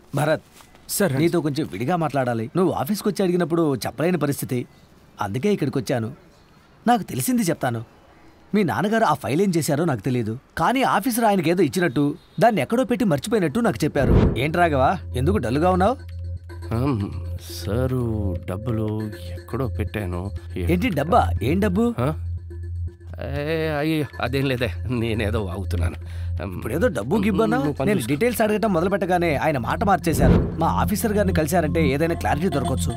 Bharat sir నీతో కొంచెం విడిగా మాట్లాడాలి నువ్వు ఆఫీస్కి వచ్చి అడిగినప్పుడు చెప్పలేని పరిస్థితి అందుకే ఇక్కడికి వచ్చాను నాకు తెలిసింది చెప్తాను మీ నాన్నగారు ఆ ఫైల్ ఏం చేశారో నాకు తెలియదు కానీ ఆఫీసర్ ఆయనకి ఏదో ఇచ్చినట్టు దాన్ని ఎక్కడో పెట్టి మర్చిపోయినట్టు నాకు చెప్పారు ఏంటి రాఘవా ఎందుకు డల్గా ఉన్నావు ఆమ్, సారు డబ్బులు ఎక్కడో పెట్టాను ఏంటి డబ్బా ఏం డబ్బు ఆ? ఏ, అయ్యో అదేం లేదే నేనేదో వాగుతున్నాను ఆమ్, ఇప్పుడు ఏదో డబ్బు గిబ్బన్నా నువ్వు పని నేను చూసుకో. డీటెయిల్స్ అడగటం మొదలు పెట్టగానే ఆయన మాట మార్చేశారు మా ఆఫీసర్ గారిని కలిశారంటే ఏదైనా క్లారిటీ దొరకవచ్చు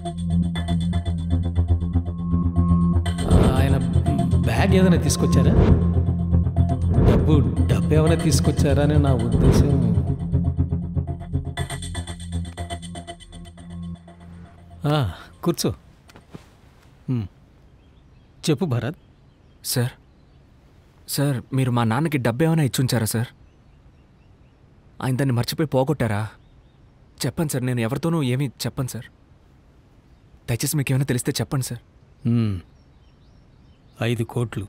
ఆయన బ్యాగ్ ఏదైనా తీసుకొచ్చారా డబ్బు డబ్బు ఏమైనా తీసుకొచ్చారా అని నా ఉద్దేశం ఆ, కూర్చో ఉమ్. చెప్పు భరత్ సార్ సార్ మీరు మా నాన్నకి డబ్బు ఏమైనా ఇచ్చుంచారా సార్ ఆయన దాన్ని మర్చిపోయి పోగొట్టారా చెప్పండి సార్ నేను ఎవరితోనూ ఏమీ చెప్పను సార్ దయచేసి మీకు ఏమైనా తెలిస్తే చెప్పండి సార్ ఉమ్. ఐదు కోట్లు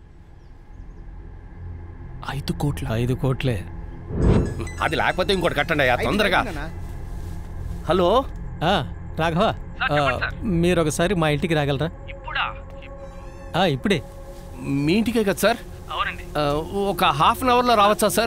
ఐదు కోట్ల ఐదు కోట్లే అది లేకపోతే ఇంకోటి కట్టండి అయ్యా తొందరగా హలో ఆ, రాఘవ ఆ, మీరు ఒకసారి మా ఇంటికి రాగలరా ఆ, ఇప్పుడే మీ ఇంటికే కదా సార్ ఆ, ఒక హాఫ్ అన్ అవర్లో రావచ్చా సార్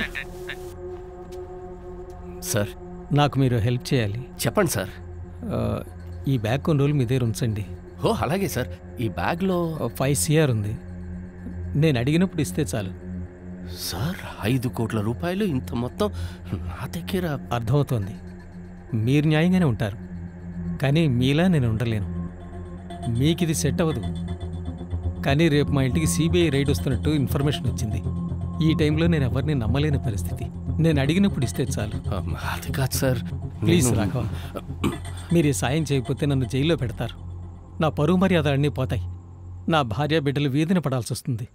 సార్ నాకు మీరు హెల్ప్ చేయాలి చెప్పండి సార్ ఆ, ఈ బ్యాగ్ కొన్ని రోజులు మీ దగ్గర ఉంచండి ఓ అలాగే సార్ ఈ బ్యాగ్లో ఫైవ్ సిఆర్ ఉంది నేను అడిగినప్పుడు ఇస్తే చాలు సార్ ఐదు కోట్ల రూపాయలు ఇంత మొత్తం నా దగ్గర అర్థమవుతోంది మీరు న్యాయంగానే ఉంటారు కానీ మీలా నేను ఉండలేను మీకు ఇది సెట్ అవ్వదు కానీ రేపు మా ఇంటికి సిబిఐ రైడ్ వస్తున్నట్టు ఇన్ఫర్మేషన్ వచ్చింది ఈ టైంలో నేను ఎవరిని నమ్మలేని పరిస్థితి నేను అడిగినప్పుడు ఇస్తే చాలు ఆ, అది కాదు సార్ ప్లీజ్ నేను- రాఘవ మీరు ఈ సాయం చేయకపోతే నన్ను జైల్లో పెడతారు నా పరువు మర్యాద అన్నీ పోతాయి నా భార్య బిడ్డలు వీధిన పడాల్సి వస్తుంది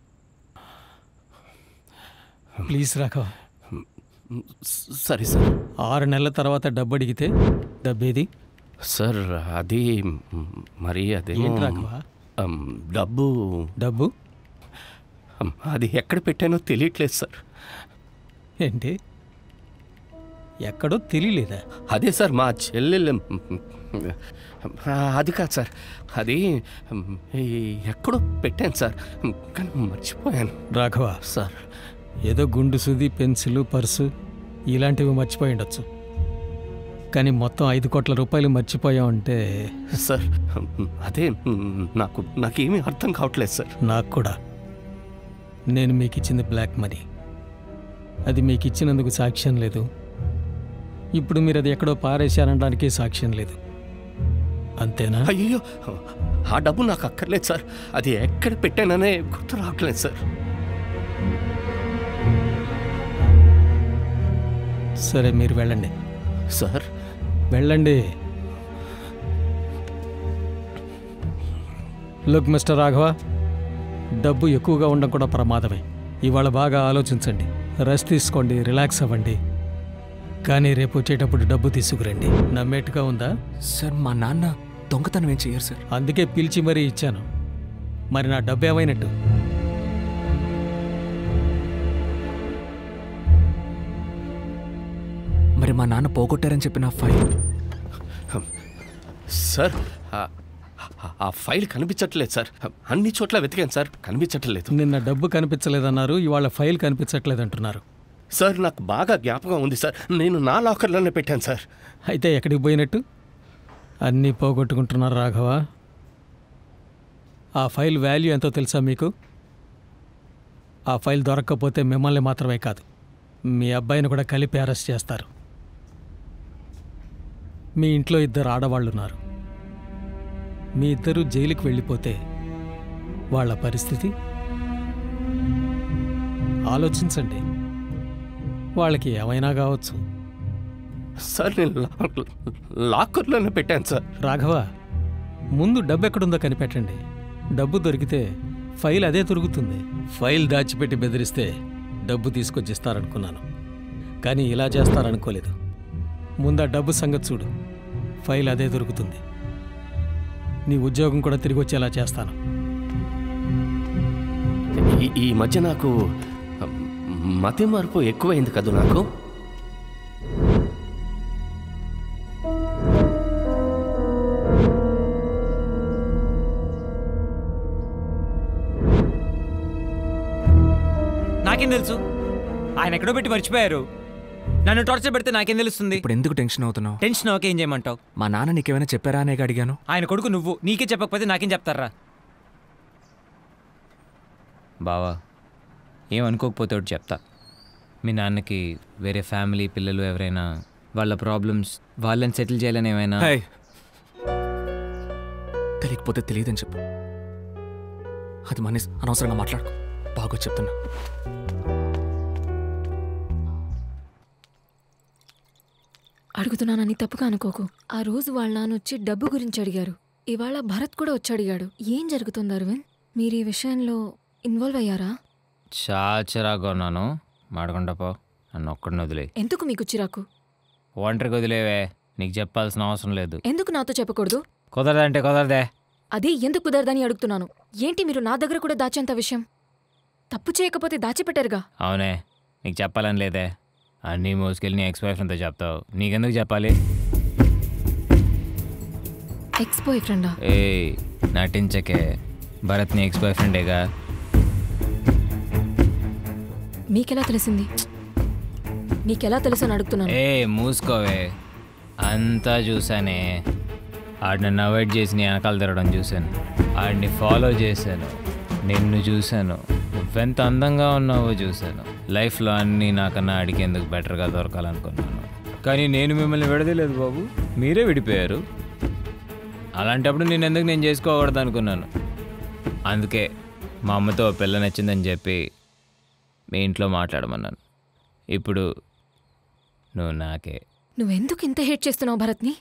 ప్లీజ్ రాఘవ సరే సార్ ఆరు నెలల తర్వాత డబ్బు అడిగితే డబ్బేది సార్ అది మరి అదే ఏంటి రాఘవ డబ్బు డబ్బు అమ్, అది ఎక్కడ పెట్టానో తెలియట్లేదు సార్ ఏంటి ఎక్కడో తెలియలేదా అదే సార్ మా చెల్లెలు ఆ, అది కాదు సార్ అది ఉమ్, ఈ ఎక్కడో పెట్టాను సార్ ఉమ్, కానీ మర్చిపోయాను రాఘవ సార్ ఏదో గుండు సుది పెన్సిల్ పర్సు ఇలాంటివి మర్చిపోయి ఉండొచ్చు కానీ మొత్తం ఐదు కోట్ల రూపాయలు మర్చిపోయామంటే సార్ ఉమ్, అదే ఉమ్, నాకు నాకేమీ అర్థం కావట్లేదు సార్ నాకు కూడా నేను మీకు ఇచ్చింది బ్లాక్ మనీ అది మీకు ఇచ్చినందుకు సాక్ష్యం లేదు ఇప్పుడు మీరు అది ఎక్కడో పారేశారనడానికి సాక్ష్యం లేదు అంతేనా అయ్యో ఆ డబ్బు నాకు అక్కర్లేదు సార్ అది ఎక్కడ పెట్టాననే గుర్తు రావట్లేదు సార్ సరే మీరు వెళ్ళండి సార్ వెళ్ళండి లుక్ మిస్టర్ రాఘవ డబ్బు ఎక్కువగా ఉండడం కూడా ప్రమాదమే ఇవాళ బాగా ఆలోచించండి రెస్ట్ తీసుకోండి రిలాక్స్ అవ్వండి కానీ రేపు వచ్చేటప్పుడు డబ్బు తీసుకురండి నమ్మేట్టుగా ఉందా సార్ మా నాన్న దొంగతనం ఏం చేయరు సార్ అందుకే పిలిచి మరీ ఇచ్చాను మరి నా డబ్బు ఏమైనట్టు మరి మా నాన్న పోగొట్టారని చెప్పిన ఫైల్ సార్ ఆ- ఆ ఫైల్ కనిపించట్లేదు సార్ అన్ని చోట్ల వెతికాను సార్ కనిపించట్లేదు నిన్న డబ్బు కనిపించలేదన్నారు ఇవాళ ఫైల్ కనిపించట్లేదంటున్నారు సార్ నాకు బాగా జ్ఞాపకం ఉంది సార్ నేను నా లాకర్లోనే పెట్టాను సార్ అయితే ఎక్కడికి పోయినట్టు అన్నీ పోగొట్టుకుంటున్నారు రాఘవ ఆ ఫైల్ వాల్యూ ఎంతో తెలుసా మీకు ఆ ఫైల్ దొరక్కపోతే మిమ్మల్ని మాత్రమే కాదు మీ అబ్బాయిని కూడా కలిపి అరెస్ట్ చేస్తారు మీ ఇంట్లో ఇద్దరు ఆడవాళ్ళు ఉన్నారు మీ ఇద్దరు జైలుకి వెళ్ళిపోతే వాళ్ళ పరిస్థితి ఆలోచించండి వాళ్ళకి ఏమైనా కావచ్చు సార్ నేను లా- లాకర్లోనే పెట్టాను సార్ రాఘవ ముందు డబ్బు ఎక్కడుందో కనిపెట్టండి డబ్బు దొరికితే ఫైల్ అదే దొరుకుతుంది ఫైల్ దాచిపెట్టి బెదిరిస్తే డబ్బు తీసుకొచ్చి ఇస్తారనుకున్నాను కానీ ఇలా చేస్తారనుకోలేదు ముందు ఆ డబ్బు సంగతి చూడు ఫైల్ అదే దొరుకుతుంది నీ ఉద్యోగం కూడా తిరిగి వచ్చేలా చేస్తాను ఈ- ఈ మధ్య నాకు మతి మార్పు ఎక్కువైంది కదా నాకు నాకేం తెలుసు ఆయన ఎక్కడో పెట్టి మర్చిపోయారు నన్ను టార్చర్ పెడితే నాకేం తెలుస్తుంది ఇప్పుడు ఎందుకు టెన్షన్ అవుతున్నావు టెన్షన్ ఓకే ఏం చేయమంటావు మా నాన్న నీకేమైనా చెప్పారా అనే అడిగాను ఆయన కొడుకు నువ్వు నీకే చెప్పకపోతే నాకేం చెప్తారా బావా ఏమనుకోకపోతే ఒకటి చెప్తా మీ నాన్నకి వేరే ఫ్యామిలీ పిల్లలు ఎవరైనా వాళ్ళ ప్రాబ్లమ్స్ వాళ్ళని సెటిల్ చేయాలని ఏమైనా హే. తెలియకపోతే తెలియదని చెప్పు అది మనీ అనవసరంగా మాట్లాడుకో బాగా చెప్తున్నా అడుగుతున్నానని తప్పుగా అనుకోకు ఆ రోజు వాళ్ళ నాన్న వచ్చి డబ్బు గురించి అడిగారు ఇవాళ భరత్ కూడా వచ్చి అడిగాడు ఏం జరుగుతుంది అరవింద్ మీరు ఈ విషయంలో ఇన్వాల్వ్ అయ్యారా చాచరాగా ఉన్నాను మాడకుండా పో నన్ను ఒక్కడిని వదిలే ఎందుకు మీకు చిరాకు ఒంటరికి వదిలేవే నీకు చెప్పాల్సిన అవసరం లేదు ఎందుకు నాతో చెప్పకూడదు కుదరదంటే కుదరదే అదే ఎందుకు కుదరదని అడుగుతున్నాను ఏంటి మీరు నా దగ్గర కూడా దాచేంత విషయం తప్పు చేయకపోతే దాచిపెట్టారుగా అవునే నీకు చెప్పాలని లేదే అన్నీ మోసుకెళ్ళి నీ ఎక్స్ బాయ్ ఫ్రెండ్తో చెప్తావు నీకెందుకు చెప్పాలి ఎక్స్ బాయ్ ఫ్రెండా ఏ నటించకే భరత్ నీ ఎక్స్ బాయ్ ఫ్రెండేగా మీకెలా తెలిసింది నీకెలా తెలుసు అని అడుగుతున్నాను ఏ మూసుకోవే అంతా చూసానే ఆడిని నన్ను అవాయిడ్ చేసి నీ వెనకాల తిరగడం చూశాను ఆడిని ఫాలో చేశాను నిన్ను చూశాను నువ్వెంత అందంగా ఉన్నావో చూశాను లైఫ్లో అన్నీ నాకన్నా ఆడికి ఎందుకు బెటర్గా దొరకాలనుకున్నాను కానీ నేను మిమ్మల్ని విడదలేదు బాబు మీరే విడిపోయారు అలాంటప్పుడు నేను ఎందుకు నేను చేసుకోకూడదు అనుకున్నాను అందుకే మా అమ్మతో ఓ పిల్ల నచ్చిందని చెప్పి మీ ఇంట్లో మాట్లాడమన్నాను ఇప్పుడు నువ్వు నాకే నువ్వెందుకు ఇంత హేట్ చేస్తున్నావు భరత్ని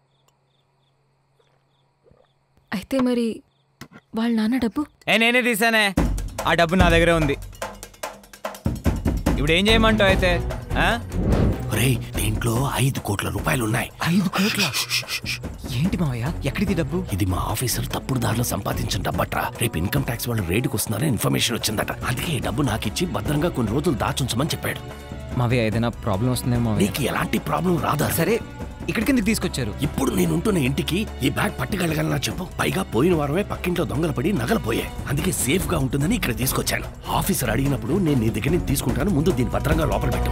అయితే మరి వాళ్ళ నాన్న డబ్బు ఏ నేనే తీసానే ఆ డబ్బు నా దగ్గరే ఉంది ఇప్పుడు ఏం చేయమంటావు అయితే ఆ? ఒరేయ్ దీంట్లో ఐదు కోట్ల రూపాయలు ఉన్నాయి ఐదు కోట్ల ఏంటి మావయ్య ఎక్కడిది డబ్బు ఇది మా ఆఫీసర్ తప్పుడు దారిలో సంపాదించిన డబ్బట్రా రేపు ఇన్కమ్ ట్యాక్స్ వాళ్ళు రేటుకు వస్తున్నారని ఇన్ఫర్మేషన్ వచ్చిందట అందుకే ఈ డబ్బు నాకు ఇచ్చి భద్రంగా కొన్ని రోజులు దాచుంచమని చెప్పాడు మావయ్య ఏదైనా ప్రాబ్లం వస్తుందేమో మావయ్య నీకు ఎలాంటి ప్రాబ్లం రాదా సరే ఇక్కడికి ఎందుకు తీసుకొచ్చారు ఇప్పుడు నేను ఉంటున్న ఇంటికి ఈ బ్యాగ్ పట్టుకెళ్ళగలనా చెప్పు పైగా పోయిన వారమే పక్కింట్లో దొంగలు పడి నగలు పోయాయి అందుకే సేఫ్ గా ఉంటుందని ఇక్కడ తీసుకొచ్చాను ఆఫీసర్ అడిగినప్పుడు నేను నీ దగ్గర నుంచి తీసుకుంటాను ముందు దీన్ని భద్రంగా లోపల పెట్టు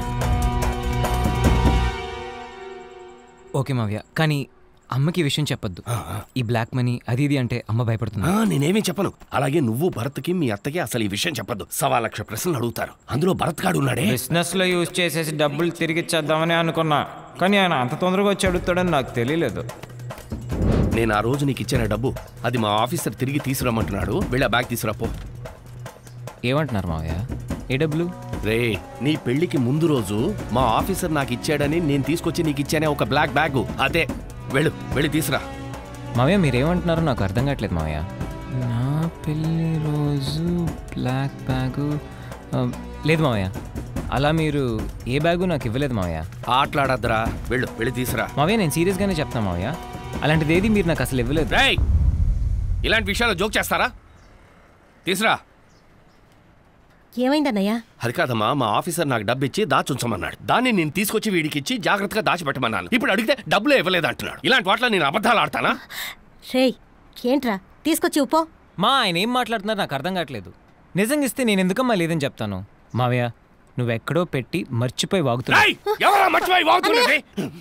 ఓకే మావయ్య కానీ అమ్మకి ఈ విషయం చెప్పొద్దు ఆ, ఆ. ఈ బ్లాక్ మనీ అది ఇది అంటే అమ్మ భయపడుతుంది ఆ, నేనేమీ చెప్పను అలాగే నువ్వు భరత్కి మీ అత్తకి అసలు ఈ విషయం చెప్పొద్దు సవా లక్ష ప్రశ్నలు అడుగుతారు అందులో భరత్ గాడు ఉన్నాడే బిజినెస్ లో యూజ్ చేసేసి డబ్బులు తిరిగి ఇచ్చేద్దామని అనుకున్నా కానీ ఆయన అంత తొందరగా వచ్చి అడుగుతాడని నాకు తెలియలేదు నేను ఆ రోజు నీకు ఇచ్చిన డబ్బు అది మా ఆఫీసర్ తిరిగి తీసుకురమ్మంటున్నాడు వెళ్ళి ఆ బ్యాగ్ తీసుకురాపో ఏమంటున్నారు మావయ్య ఏ డబ్బులు రే నీ పెళ్లికి ముందు రోజు మా ఆఫీసర్ నాకు ఇచ్చాడని నేను తీసుకొచ్చి నీకు ఇచ్చానే ఒక బ్లాక్ బ్యాగ్ అదే వెళ్ళు వెళ్ళి తీసురా మావయ్య మీరేమంటున్నారో నాకు అర్థం కావట్లేదు మావయ్య నా పెళ్ళి రోజు బ్లాక్ బ్యాగు ఆ, లేదు మావయ్య అలా మీరు ఏ బ్యాగు నాకు ఇవ్వలేదు మావయ్య ఆటలాడద్దురా వెళ్ళు వెళ్ళి తీసురా మావయ్య నేను సీరియస్గానే చెప్తాను మావయ్య అలాంటిది ఏది మీరు నాకు అసలు ఇవ్వలేదు రేయ్ ఇలాంటి విషయాలు జోక్ చేస్తారా తీసురా ఏమైందన్నయ్య అది కాదమ్మా మా ఆఫీసర్ నాకు డబ్బు ఇచ్చి దాచుంచమన్నాడు దాన్ని నేను తీసుకొచ్చి వీడికి ఇచ్చి జాగ్రత్తగా దాచిపెట్టమన్నాను ఇప్పుడు అడిగితే డబ్బులు ఇవ్వలేదు అంటున్నాడు ఇలాంటి వాటిలో నేను అబద్ధాలు ఆడతానా రేయ్ ఏంట్రా తీసుకొచ్చి ఉప్పో మా ఆయన ఏం మాట్లాడుతున్నారు నాకు అర్థం కావట్లేదు నిజంగా ఇస్తే నేను ఎందుకమ్మా లేదని చెప్తాను మావయ్య నువ్వెక్కడో పెట్టి మర్చిపోయి వాగుతున్నావు రేయ్ ఎవరా మర్చిపోయి వాగుతున్నది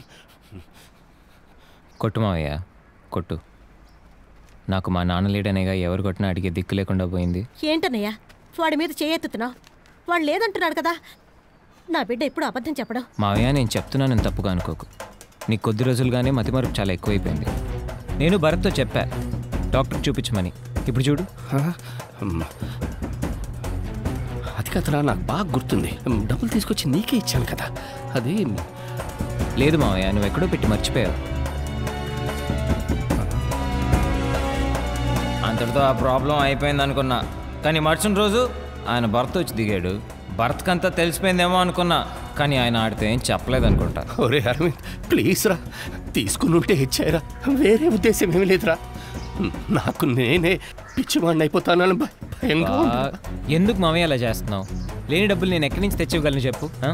కొట్టు మావయ్య కొట్టు నాకు మా నాన్న లేడనేగా ఎవరు కొట్టినా అడిగే దిక్కు లేకుండా పోయింది ఏంటన్నయ్య వాడి మీద చేయెత్తుతున్నావు వాడు లేదంటున్నాడు కదా నా బిడ్డ ఎప్పుడు అబద్ధం చెప్పడం మావయ్య నేను చెప్తున్నానని తప్పుగా అనుకోకు నీ కొద్ది రోజులుగానే మతిమరుపు చాలా ఎక్కువైపోయింది నేను భరత్తో చెప్పా డాక్టర్ చూపించమని ఇప్పుడు చూడు అది కదరా నాకు బాగా గుర్తుంది డబ్బులు తీసుకొచ్చి నీకే ఇచ్చాను కదా అది లేదు మావయ్య నువ్వు ఎక్కడో పెట్టి మర్చిపోయావు అంతటితో ఆ ప్రాబ్లం అయిపోయింది అనుకున్నా కానీ మరుసటి రోజు ఆయన భర్త వచ్చి దిగాడు భర్తకంతా తెలిసిపోయిందేమో అనుకున్నా కానీ ఆయన ఆడితే ఏం చెప్పలేదు అనుకుంటా ఒరే అరవింద్ ప్లీజ్ రా తీసుకుని ఉంటే ఇచ్చారా వేరే ఉద్దేశం ఏమీ లేదురా నాకు నేనే పిచ్చివాడిని అయిపోతానని భయ- భయంగా ఉంది. బా, ఎందుకు మావయ్య అలా చేస్తున్నావు లేని డబ్బులు నేను ఎక్కడి నుంచి తెచ్చివ్వగలను చెప్పు ఆ?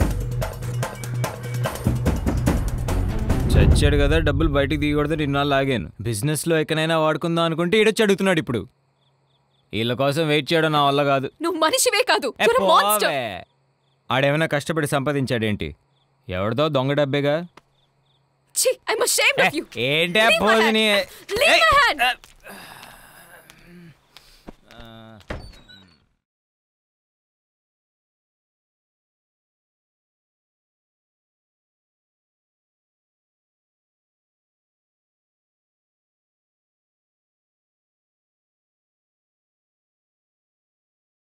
చచ్చాడు కదా డబ్బులు బయటికి దిగకూడదు నిన్నాళ్ళు లాగాను బిజినెస్లో ఎక్కడైనా వాడుకుందాం అనుకుంటే ఈడొచ్చి అడుగుతున్నాడు ఇప్పుడు వీళ్ళ కోసం వెయిట్ చేయడం నా వల్ల కాదు నువ్వు మనిషివే కాదు ఏ You're a monster. పోవే. ఆడేమైనా కష్టపడి సంపాదించాడేంటి ఎవరిదో దొంగ డబ్బేగా ఛీ ఐమ్ ashamed of you ఏంటే Leave my పోజుని hand. Leave my hand.